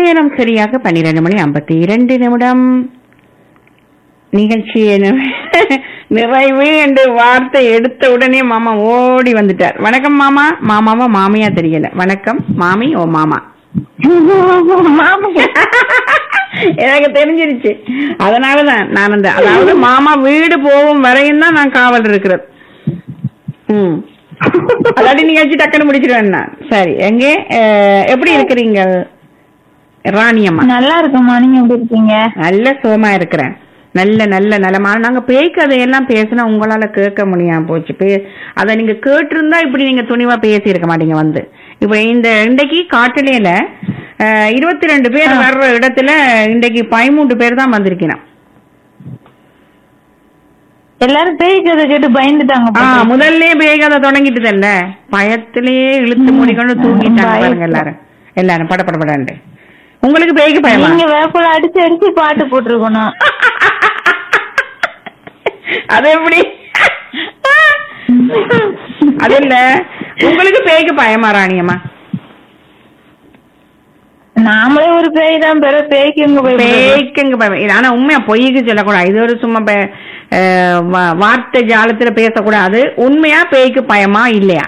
நேரம் சரியாக பன்னிரண்டு மணி ஐம்பத்தி இரண்டு நிமிடம் நிகழ்ச்சி நிறைவு என்று வார்த்தை எடுத்த உடனே மாமா ஓடி வந்துட்டார் வணக்கம் மாமா மாமாவா மாமியா தெரியல வணக்கம் மாமி ஓ மாமா எனக்கு தெரிஞ்சிருச்சு அதனாலதான் நான் அந்த அதாவது மாமா வீடு போகும் வரையும் தான் நான் காவல் இருக்கிறது ம் அல்லாட்டி நிகழ்ச்சி டக்குன்னு முடிச்சிருவேன் நான் சரி எங்கே அஹ், எப்படி இருக்கிறீங்க ராணியம்மா நல்லா இருக்குமா நீங்க எப்படி இருக்கீங்க நல்ல சுகமா இருக்கிறேன் நல்ல நல்ல நலமா நாங்க பேய் கதையெல்லாம் பேசினா உங்களால கேட்க முடியாம போச்சு பே அத நீங்க கேட்டிருந்தா இப்படி நீங்க துணிவா பேசி இருக்க மாட்டீங்க வந்து இப்ப இந்த இன்றைக்கு காட்டலையில இருபத்தி ரெண்டு பேர் வர்ற இடத்துல இன்றைக்கு பதிமூன்று பேர் தான் வந்திருக்கிறான் எல்லாரும் பேய் கதை கேட்டு பயந்துட்டாங்க ஆ போல. முதல்ல பேய் கதை தொடங்கிட்டுதல்ல பயத்திலேயே இழுத்து மூடிக்கொண்டு தூங்கிட்டாங்க பாருங்க எல்லாரும் எல்லாரும் பட பட படண்டு உங்களுக்கு பேய்க்கு பயமா நீங்க வேப்பல அடிச்சு அடிச்சு பாட்டு போட்டிருக்கணும் அது எப்படி அது இல்ல உங்களுக்கு பேய்க்கு பயமா ராணியம்மா நாமளே ஒரு பேய் தான் பெற பேய்க்கு எங்க போய் பேய்க்குங்க பயம் ஆனா உண்மையா பொய்க்கு சொல்லக்கூடாது இது ஒரு சும்மா பே- அஹ் வா- வார்த்தை ஜாலத்துல பேசக்கூடாது உண்மையா பேய்க்கு பயமா இல்லையா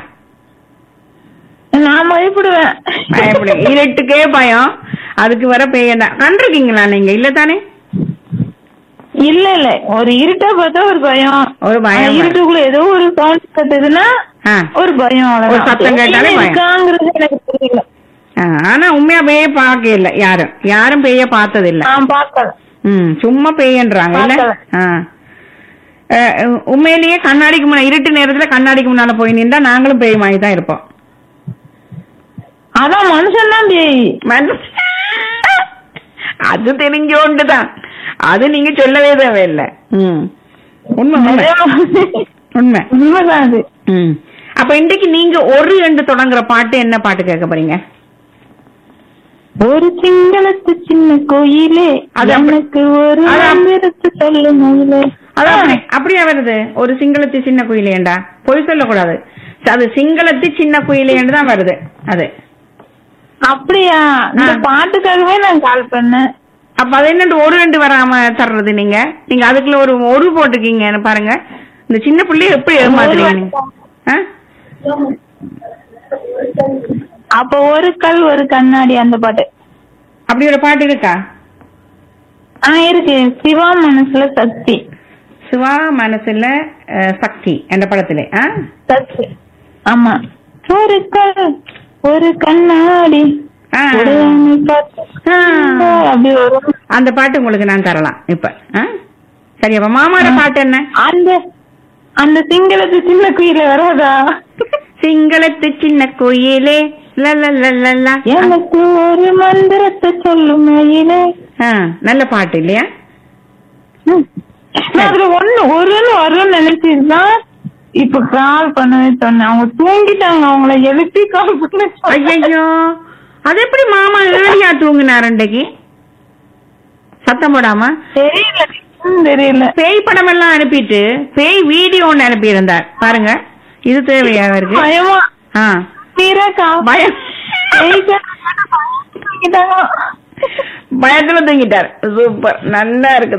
நான் பயப்படுவேன் பயப்படு இருட்டுக்கே பயம் அதுக்கு வர பேய் என்ன கண்டிருக்கீங்களா நீங்க இல்ல தானே இல்ல இல்ல ஒரு இருட்டா பார்த்தா ஒரு பயம் ஒரு பயம் ஆனா இருட்டுக்குள்ள ஏதோ ஒரு சவுண்ட் கட்டுதுன்னா ஆ. ஒரு பயம் அவ்வளவுதான். ஒரு சத்தம் கேட்டாலே பேய் பயம். இருக்காங்கிறது எனக்கு தெரியல ஆ, ஆனா உண்மையா பேய பார்க்க இல்ல யாரும் யாரும் பேய பார்த்தது இல்ல நான் பார்க்கல ம் சும்மா பேயன்றாங்க இல்ல பார்க்கல. ஆ. அஹ், உண்மையிலேயே கண்ணாடிக்கு முன்னாடி இருட்டு நேரத்துல கண்ணாடிக்கு முன்னால போய் நின்றா நாங்களும் பேய் மாதிரி தான் இருப்போம் அதான் மனுஷன் தான் பேய் மனசு- அது தெரிஞ்சோண்டுதான் அது நீங்க சொல்லவே தேவையில்லை ம் உண்மை உண்மை உண்மை உண்மைதான் அது ம் அப்ப இன்னைக்கு நீங்க ஒரு ரெண்டு தொடங்குற பாட்டு என்ன பாட்டு கேட்க போறீங்க ஒரு சிங்களத்து சின்ன கோயிலே அது அப்படி- எனக்கு ஒரு அது அப்படி- மந்திரத்து சொல்லு மயிலே அது அப்படி அப்படியா வருது ஒரு சிங்களத்து சின்ன குயிலேண்டா பொய் சொல்லக்கூடாது அது சிங்களத்து சின்ன குயிலேண்டு தான் வருது அது அப்படியா இந்த ஆ. பாட்டுக்காகவே நான் கால் பண்ணேன் அப்ப அது என்னண்டு ஒரு ரெண்டு வராம தர்றது நீங்க நீங்க அதுக்குள்ள ஒரு ஒரு போட்டுக்கீங்க பாருங்க இந்த சின்ன பிள்ளைய எப்படி ஏமாத்துறீங்க நீங்க ஆ? அப்ப ஒரு கல் ஒரு கண்ணாடி அந்த பாட்டு அப்படி ஒரு பாட்டு இருக்கா ஆ இருக்கு சிவா மனசுல சக்தி சிவா மனசுல அஹ், சக்தி என்ற படத்திலே ஆ? சக்தி ஆமா ஒரு கல் ஒரு கண்ணாடி ஆ. உடனே பார்த்து ஆ. அப்படி வரும் அந்த பாட்டு உங்களுக்கு நான் தரலாம் இப்ப ஆ? சரி அப்ப மாமாட பாட்டு என்ன அந்த அந்த சிங்களத்து சின்ன குயில வராதா சிங்களத்து சின்ன கோயிலே லலலலலா. எனக்கு ஒரு மந்திரத்தை சொல்லும் மயிலே ஆ, நல்ல பாட்டு இல்லையா ம். நான் அதுல ஒண்ணு ஒருன்னு வரும்னு நினைச்சிருந்தான் இப்ப கால் பண்ணவே சொன்னேன் அவங்க தூங்கிட்டாங்க அவங்கள எழுப்பி கால் பண்ண சொன்னேன். ஐயோ அது எப்படி மாமா ஏழியா தூங்கினார் அன்றைக்கு சத்தம் போடாம தெரியல ம், தெரியல பேய் படம் எல்லாம் அனுப்பிட்டு பேய் வீடியோ ஒண்ணு அனுப்பி இருந்தார் பாருங்க இது தேவையா இருக்கு பயமா ஆ மீராக்கா பயம் தூங்கிட்டாங்க பயத்துல தூங்கிட்டார் சூப்பர் நல்லா இருக்குது